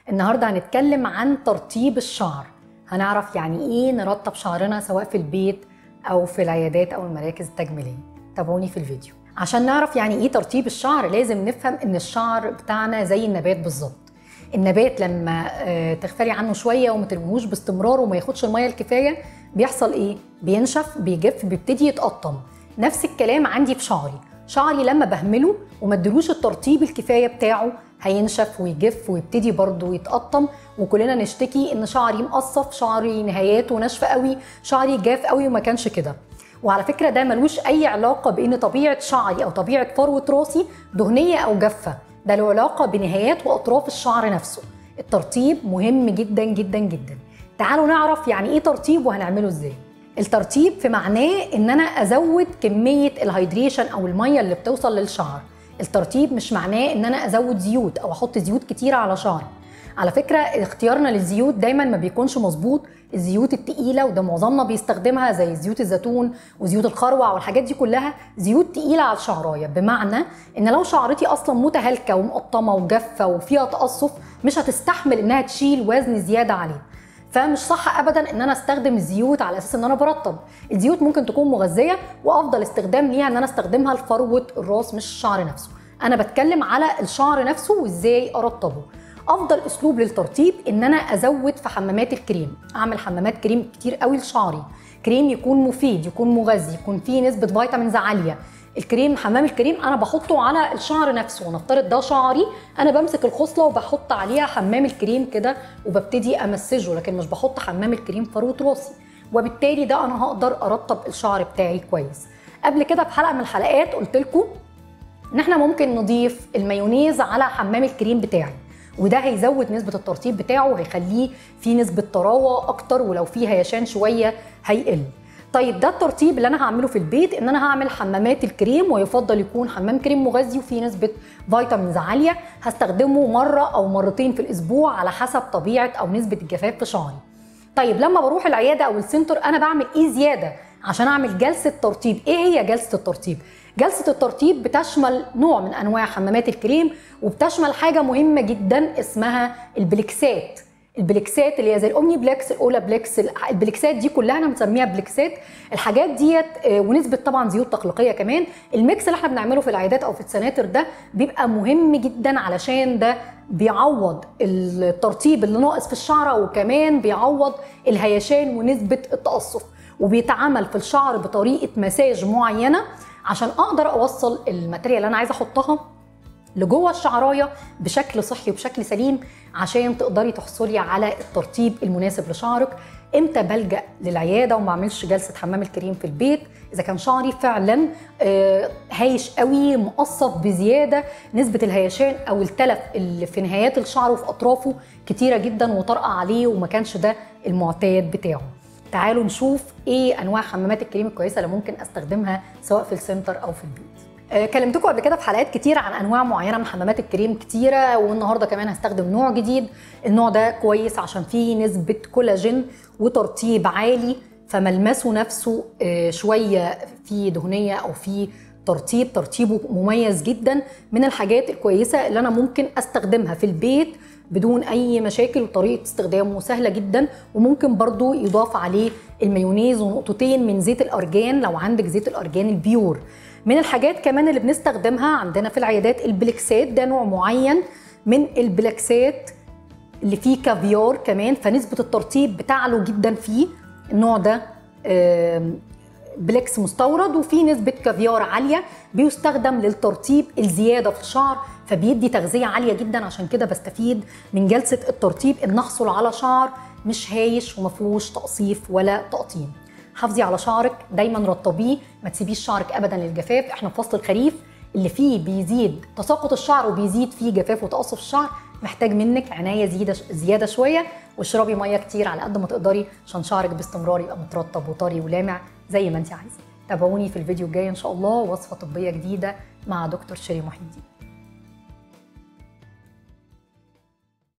النهارده هنتكلم عن ترطيب الشعر هنعرف يعني ايه نرطب شعرنا سواء في البيت او في العيادات او المراكز التجميليه تابعوني في الفيديو عشان نعرف يعني ايه ترطيب الشعر لازم نفهم ان الشعر بتاعنا زي النبات بالظبط النبات لما آه، تغفلي عنه شويه وما ترميهوش باستمرار وما ياخدش الميه الكفايه بيحصل ايه بينشف بيجف بيبتدي يتقطم نفس الكلام عندي في شعري شعري لما بهمله وما ادلوش الترطيب الكفايه بتاعه هينشف ويجف ويبتدي برضه يتقطم وكلنا نشتكي ان شعري مقصف شعري نهاياته ناشفه قوي شعري جاف قوي وما كانش كده وعلى فكره ده ملوش اي علاقه بان طبيعه شعري او طبيعه فروه راسي دهنيه او جافه ده له علاقه بنهايات واطراف الشعر نفسه الترطيب مهم جدا جدا جدا تعالوا نعرف يعني ايه ترطيب وهنعمله ازاي الترطيب في معناه ان انا ازود كميه الهيدريشن او الميه اللي بتوصل للشعر الترطيب مش معناه ان انا ازود زيوت او احط زيوت كتيره على شعري على فكره اختيارنا للزيوت دايما ما بيكونش مظبوط الزيوت التقيله وده معظمنا بيستخدمها زي زيوت الزيتون وزيوت الخروع والحاجات دي كلها زيوت تقيله على الشعرايه بمعنى ان لو شعرتي اصلا متهالكه ومقطمه وجافه وفيها تقصف مش هتستحمل انها تشيل وزن زياده عليه فمش صح ابدا ان انا استخدم الزيوت على اساس ان انا برطب الزيوت ممكن تكون مغذيه وافضل استخدام ليها ان انا استخدمها لفروه الراس مش الشعر نفسه انا بتكلم على الشعر نفسه وازاي ارطبه افضل اسلوب للترطيب ان انا ازود في حمامات الكريم اعمل حمامات كريم كتير قوي لشعري كريم يكون مفيد يكون مغذي يكون فيه نسبه فيتامينز عاليه الكريم حمام الكريم انا بحطه على الشعر نفسه ونفترض ده شعري انا بمسك الخصله وبحط عليها حمام الكريم كده وببتدي امسجه لكن مش بحط حمام الكريم فروه راسي وبالتالي ده انا هقدر ارطب الشعر بتاعي كويس قبل كده في حلقه من الحلقات قلت لكم ان احنا ممكن نضيف المايونيز على حمام الكريم بتاعي وده هيزود نسبة الترطيب بتاعه وهيخليه فيه نسبة طراوة أكتر ولو فيه هيشان شوية هيقل طيب ده الترطيب اللي انا هعمله في البيت ان انا هعمل حمامات الكريم ويفضل يكون حمام كريم مغذي وفيه نسبه فيتامينز عاليه هستخدمه مره او مرتين في الاسبوع على حسب طبيعه او نسبه الجفاف في شعري طيب لما بروح العياده او السنتر انا بعمل ايه زياده عشان اعمل جلسه ترطيب ايه هي جلسه الترطيب جلسه الترطيب بتشمل نوع من انواع حمامات الكريم وبتشمل حاجه مهمه جدا اسمها البلكسات البلكسات اللي هي زي الاومني بلكس الاولا بلكس البلكسات دي كلها انا مسميها بلكسات الحاجات ديت آه، ونسبه طبعا زيوت تقليقيه كمان الميكس اللي احنا بنعمله في العيادات او في السناتر ده بيبقى مهم جدا علشان ده بيعوض الترطيب اللي ناقص في الشعره وكمان بيعوض الهيشان ونسبه التقصف وبيتعمل في الشعر بطريقه مساج معينه عشان اقدر اوصل الماتيريال اللي انا عايزه احطها لجوه الشعرايه بشكل صحي وبشكل سليم عشان تقدري تحصلي على الترطيب المناسب لشعرك امتى بلجا للعياده وما اعملش جلسه حمام الكريم في البيت اذا كان شعري فعلا آه، هايش قوي مقصف بزياده نسبه الهيشان او التلف اللي في نهايات الشعر وفي اطرافه كتيره جدا وطرقه عليه وما كانش ده المعتاد بتاعه تعالوا نشوف ايه انواع حمامات الكريم الكويسه اللي ممكن استخدمها سواء في السنتر او في البيت آه، كلمتكم قبل كده في حلقات كتيرة عن انواع معينه من حمامات الكريم كتيره والنهارده كمان هستخدم نوع جديد النوع ده كويس عشان فيه نسبه كولاجين وترطيب عالي فملمسه نفسه آه، شويه فيه دهنيه او فيه ترطيب ترطيبه مميز جدا من الحاجات الكويسه اللي انا ممكن استخدمها في البيت بدون اي مشاكل وطريقه استخدامه سهله جدا وممكن برضو يضاف عليه المايونيز ونقطتين من زيت الارجان لو عندك زيت الارجان البيور من الحاجات كمان اللي بنستخدمها عندنا في العيادات البلكسات ده نوع معين من البلكسات اللي فيه كافيار كمان فنسبه الترطيب بتعلو جدا فيه النوع ده آم، بلكس مستورد وفيه نسبة كافيار عالية بيستخدم للترطيب الزيادة في الشعر فبيدي تغذية عالية جدا عشان كده بستفيد من جلسة الترطيب ان احصل على شعر مش هايش ومفيهوش تقصيف ولا تقطيم حافظي على شعرك دايما رطبيه ما تسيبيش شعرك ابدا للجفاف احنا في فصل الخريف اللي فيه بيزيد تساقط الشعر وبيزيد فيه جفاف وتقصف الشعر محتاج منك عنايه زياده زياده شويه واشربي ميه كتير على قد ما تقدري عشان شعرك باستمرار يبقى مترطب وطري ولامع زي ما انت عايزه تابعوني في الفيديو الجاي ان شاء الله وصفه طبيه جديده مع دكتور شيري محي الدين